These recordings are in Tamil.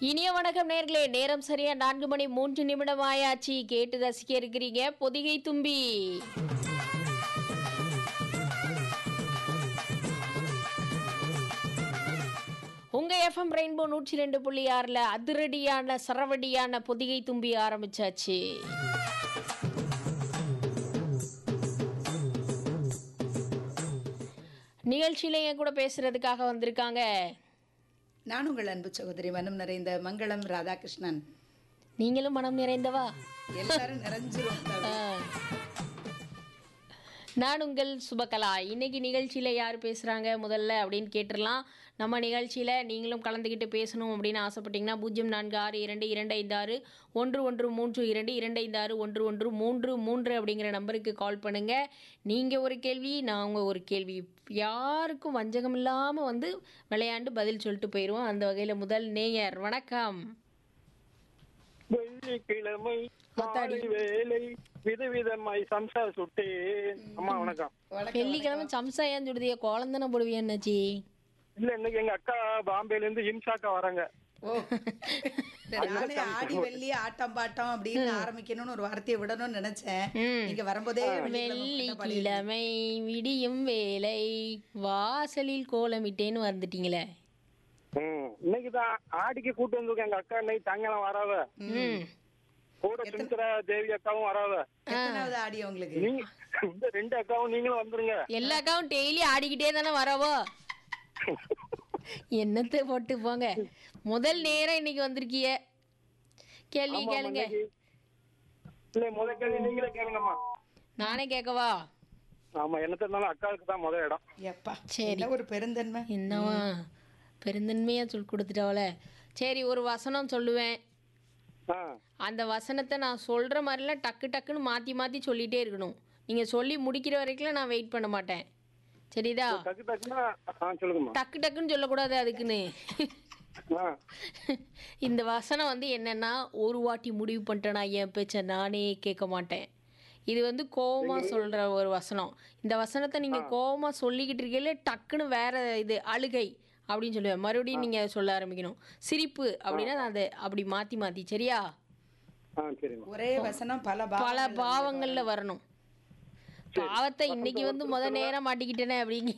இனிய வணக்கம் நேர்களே நேரம் சரியா நான்கு மணி மூன்று நிமிடம் ஆயாச்சு கேட்டு ரசிக்க இருக்கிறீங்க பொதிகை தும்பி உங்க எஃப்எம் ரெயின்போ நூற்றி ரெண்டு புள்ளி ஆறுல அதிரடியான சரவடியான பொதிகை தும்பி ஆரம்பிச்சாச்சு நிகழ்ச்சியில என் கூட பேசுறதுக்காக வந்திருக்காங்க நான் உங்கள் அன்பு சகோதரி மனம் நிறைந்த மங்களம் ராதாகிருஷ்ணன் நீங்களும் மனம் நிறைந்தவா எல்லாரும் நிறைஞ்சிரும் ஆ. நான் உங்கள் சுபகலா இன்னைக்கு நிகழ்ச்சியில் யார் பேசுகிறாங்க முதல்ல அப்படின்னு கேட்டுடலாம் நம்ம நிகழ்ச்சியில் நீங்களும் கலந்துக்கிட்டு பேசணும் அப்படின்னு ஆசைப்பட்டீங்கன்னா பூஜ்ஜியம் நான்கு ஆறு இரண்டு இரண்டு ஐந்து ஆறு ஒன்று ஒன்று மூன்று இரண்டு இரண்டு ஐந்து ஆறு ஒன்று ஒன்று மூன்று மூன்று அப்படிங்கிற நம்பருக்கு கால் பண்ணுங்கள் நீங்கள் ஒரு கேள்வி நாங்கள் ஒரு கேள்வி யாருக்கும் வஞ்சகம் இல்லாமல் வந்து விளையாண்டு பதில் சொல்லிட்டு போயிடுவோம் அந்த வகையில் முதல் நேயர் வணக்கம் வெள்ளிக்கிழமை ஆத்தாடி. மாலை வேலை விதவிதமாய் சம்சா சுட்டேன் அம்மா வணக்கம் வணக்கம் வெள்ளிக்கிழமை சம்சா ஏன் சுடுதிய குழந்தன போடுவியா என்னாச்சி இல்ல இன்னைக்கு எங்க அக்கா பாம்பேல இருந்து இம்சாக்கா வராங்க ஓ நானே ஆடி வெள்ளி ஆட்டம் பாட்டம் அப்படின்னு ஆரம்பிக்கணும்னு ஒரு வார்த்தையை விடணும்னு நினைச்சேன் ம். நீங்க வரும்போதே வெள்ளிக்கிழமை பாட்டு பாடி- வெள்ளிக்கிழமை விடியும் வேலை வாசலில் கோலமிட்டேன்னு வந்துட்டீங்களே ம், இன்னைக்குதான் ஆடிக்கு கூட்டு வந்திருக்கேன் எங்க அக்கா இன்னைக்கு தங்கலாம் வராவ ம் கூட சுமித்ரா தேவி அக்காவும் வராவ எத்தனாவது ஆடி உங்களுக்கு நீங்க இந்த ரெண்டு அக்காவும் நீங்களும் வந்துருங்க எல்லா அக்காவும் டெய்லி ஆடிக்கிட்டே தானே வரவோ என்னத்தை போட்டு போங்க முதல் நேரம் இன்னைக்கு வந்திருக்கிய கேள்வி ஆமா, கேளுங்க இன்னைக்கு- இல்ல முத கேள்வி நீங்களே கேளுங்கம்மா நானே கேட்கவா ஆமா என்னத்த இருந்தாலும் அக்காவுக்கு தான் முத இடம் எப்பா சரி. என்ன ஒரு பெருந்தன்மை என்னவா பெருந்தன்மையா சொல்லி கொடுத்துட்டாவல சரி ஒரு வசனம் சொல்லுவேன் ஆ, அந்த வசனத்தை நான் சொல்கிற மாதிரிலாம் டக்கு டக்குன்னு மாற்றி மாற்றி சொல்லிகிட்டே இருக்கணும் நீங்கள் சொல்லி முடிக்கிற வரைக்கும் நான் வெயிட் பண்ண மாட்டேன் சரிதா டக்கு டக்குன்னா ஆ சொல்லுங்கம்மா டக்கு டக்குன்னு சொல்லக்கூடாது அதுக்குன்னு ஆ இந்த வசனம் வந்து என்னென்னா ஒரு வாட்டி முடிவு பண்ணிட்டேனா என் பேச்சை நானே கேட்க மாட்டேன் இது வந்து கோவமாக சொல்கிற ஒரு வசனம் இந்த வசனத்தை நீங்கள் கோவமாக சொல்லிக்கிட்டு இருக்கையில டக்குன்னு வேற இது அழுகை அப்படின்னு சொல்லுவேன் மறுபடியும் நீங்கள் சொல்ல ஆரம்பிக்கணும் சிரிப்பு அப்படின்னா நான் அதை அப்படி மாற்றி மாற்றி சரியா ஆ சரிம்மா ஒரே வசனம் பல பல பாவங்கள் பாவங்கள்ல வரணும் பாவத்தை இன்னைக்கு வந்து முத நேரம் மாட்டிக்கிட்டேனே அப்படிங்க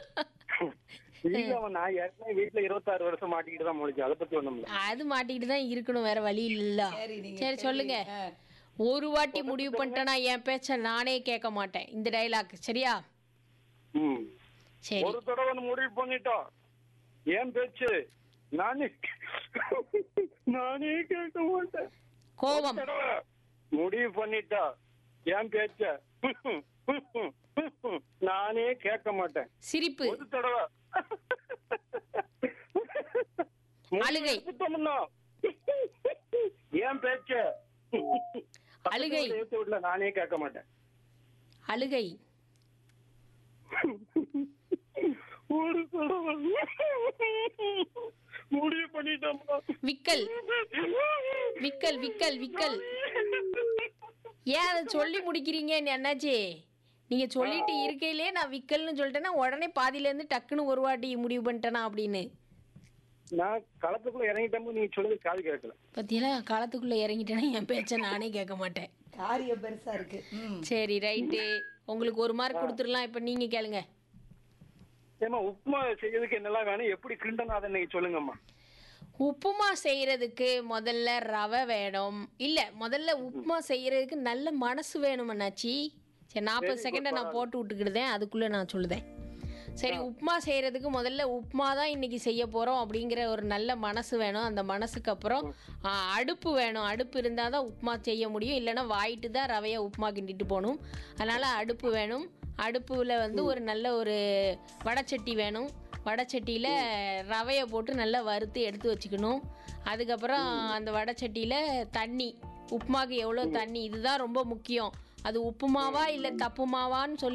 இல்ல நான் ஏற்கனவே வீட்டுல இருபத்தாறு வருஷம் மாட்டிக்கிட்டு தான் முடிச்சேன் அதை பத்தி ஒண்ணும் இல்ல அது மாட்டிக்கிட்டு தான் இருக்கணும் வேற வழி இல்ல சரி, நீங்க சரி சொல்லுங்க ஆ. ஒரு வாட்டி முடிவு பண்ணிட்டேனா என் பேச்ச நானே கேட்க மாட்டேன் இந்த டைலாக் சரியா ம். சரி ஒரு தடவை முடிவு பண்ணிட்டோம் ஏன் பேச்சு நானே நானே கேட்க மாட்டேன் கோபம் தடவை முடிவு பண்ணிட்டா ஏன் பேச்ச நானே கேட்க மாட்டேன் சிரிப்பு ஒரு தடவை அழுகை. எடுத்துட்டோம்னா, ஏன் பேச்ச அழுகை. பக்கத்து வீட்டுல நானே கேட்க மாட்டேன் அழுகை ஒரு தடவை முடிவு பண்ணிட்டோம்னா விக்கல் விக்கல் விக்கல் விக்கல் ஏன் அதை சொல்லி முடிக்கிறீங்க என்னாச்சு நீங்க சொல்லிட்டு இருக்கையிலே நான் விக்கல்னு சொல்லிட்டேன்னா உடனே பாதியில இருந்து டக்குன்னு ஒரு வாட்டி முடிவு பண்ணிட்டேனா அப்படின்னு நான் களத்துக்குள்ள இறங்கிட்டப்போ நீங்க சொல்லுது காது கேட்கல பத்தியெல்லாம் காலத்துக்குள்ள இறங்கிட்டேன்னா என் பேச்சை நானே கேட்க மாட்டேன் காரியம் பெருசா இருக்கு ம். சரி ரைட்டு உங்களுக்கு ஒரு மார்க் கொடுத்துடலாம் இப்போ நீங்க கேளுங்க ஏமா உப்புமா செய்யறதுக்கு என்னெல்லாம் வேணும் எப்படி கிண்டணும் அதை நீங்க சொல்லுங்கம்மா உப்புமா செய்யறதுக்கு முதல்ல ரவை வேணும் இல்ல முதல்ல உப்புமா செய்யறதுக்கு நல்ல மனசு வேணும் அண்ணாச்சி சரி நாற்பது செகண்டை நான் போட்டு விட்டுக்கிடுதேன் அதுக்குள்ள நான் சொல்லுதேன் சரி உப்புமா செய்யறதுக்கு முதல்ல உப்புமா தான் இன்னைக்கு செய்ய போறோம் அப்படிங்கிற ஒரு நல்ல மனசு வேணும் அந்த மனசுக்கு அப்புறம் ஆ, அடுப்பு வேணும் அடுப்பு இருந்தால் தான் உப்புமா செய்ய முடியும் இல்லைன்னா வாயிட்டு தான் ரவையை உப்புமா கிண்டிட்டு போகணும் அதனால அடுப்பு வேணும் அடுப்புல வந்து ஒரு நல்ல ஒரு வடச்சட்டி வேணும் வடச்சட்டியில் ரவையை போட்டு நல்லா வறுத்து எடுத்து வச்சுக்கணும் அதுக்கப்புறம் அந்த வடச்சட்டியில் தண்ணி உப்புமாக்கு எவ்வளோ தண்ணி இதுதான் ரொம்ப முக்கியம் அது உப்புமாவா இல்லை தப்புமாவான்னு சொல்லி